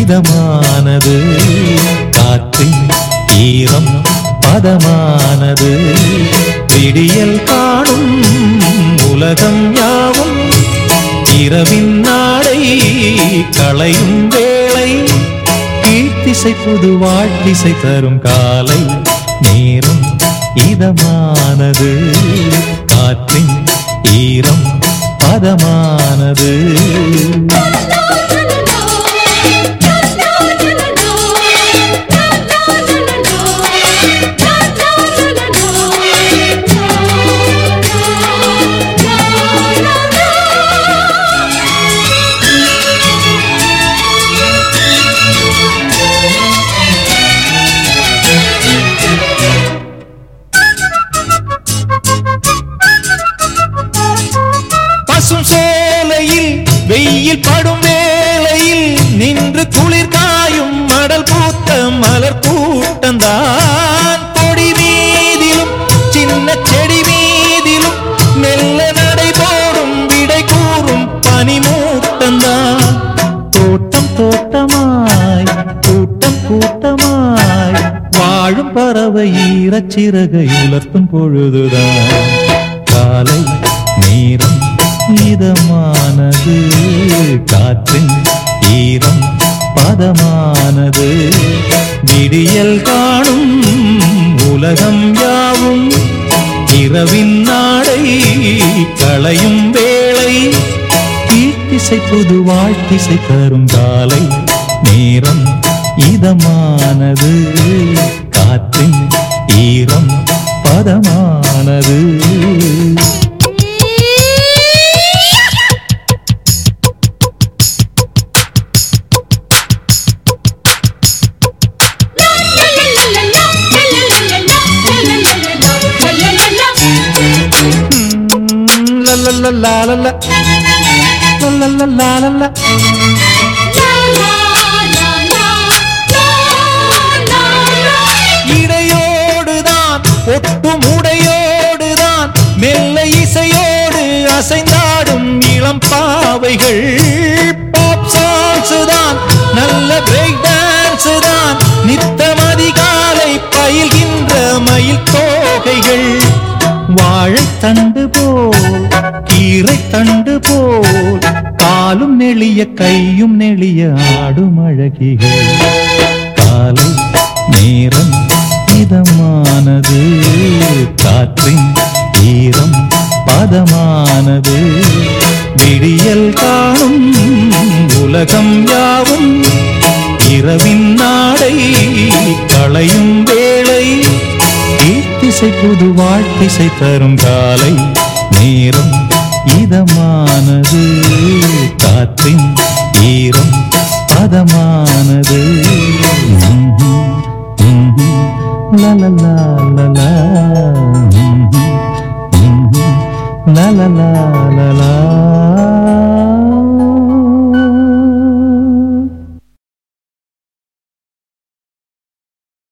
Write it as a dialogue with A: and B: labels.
A: இதமானது காற்றின் ஈரம் பதமானது விடியல் காணும் உலகம் யாவும் இரவின் நாடை களையும் வேளை கீழ்த்திசை புது வாழ்த்திசை தரும் காலை நேரம் இதமானது காற்றின் ஈரம் பதமானது பசும் சோலையில் வெயில் படும் வேளையில் நின்று குளிர் காயும் மடல் பூத்த மலர் கூட்டந்தான் கொடி மீதிலும் சின்ன செடி மீதிலும் மெல்ல நடை போடும் விடை கூறும் பனிமூட்டந்தான் தோட்டம் தோட்டமாய் கூட்டம் கூட்டமாய் வாழும் பறவை ஈரச்சிறகை உலர்த்தும் பொழுதுதான் காலை நேரம் இதமானது காற்றின் ஈரம் பதமானது விடியல் காணும் உலகம் யாவும் இரவின் நாடை களையும் வேளை கீழ்த்திசை புது வாழ்த்திசை தரும் காலை நேரம் இதமானது காற்றின் ஈரம் பதமானது லலலலாலல. லலலலாலல. இடையோடுதான் ஒட்டும் உடையோடுதான் மெல்ல இசையோடு அசைந்தாடும் இளம் பாவைகள் பாப் சாங்ஸ் தான் நல்ல பிரேக் டான்ஸ் தான் நித்தம் அதிகாலை பயில்கின்ற மயில் தோகைகள் வாழைத்தண்டு போல் கீரை தண்டு போல் காலும் நெளிய கையும் நெளிய ஆடும் அழகிகள் காலை நேரம் இதமானது காற்றின் ஈரம் பதமானது விடியல் காணும் உலகம் யாவும் இரவின் நாடை களையும் வேளை ஈத்திசை புது வாழ்த்திசை தரும் காலை நேரம் இதமானது காற்றின் ஈரம் பதமானது லலலா லலலா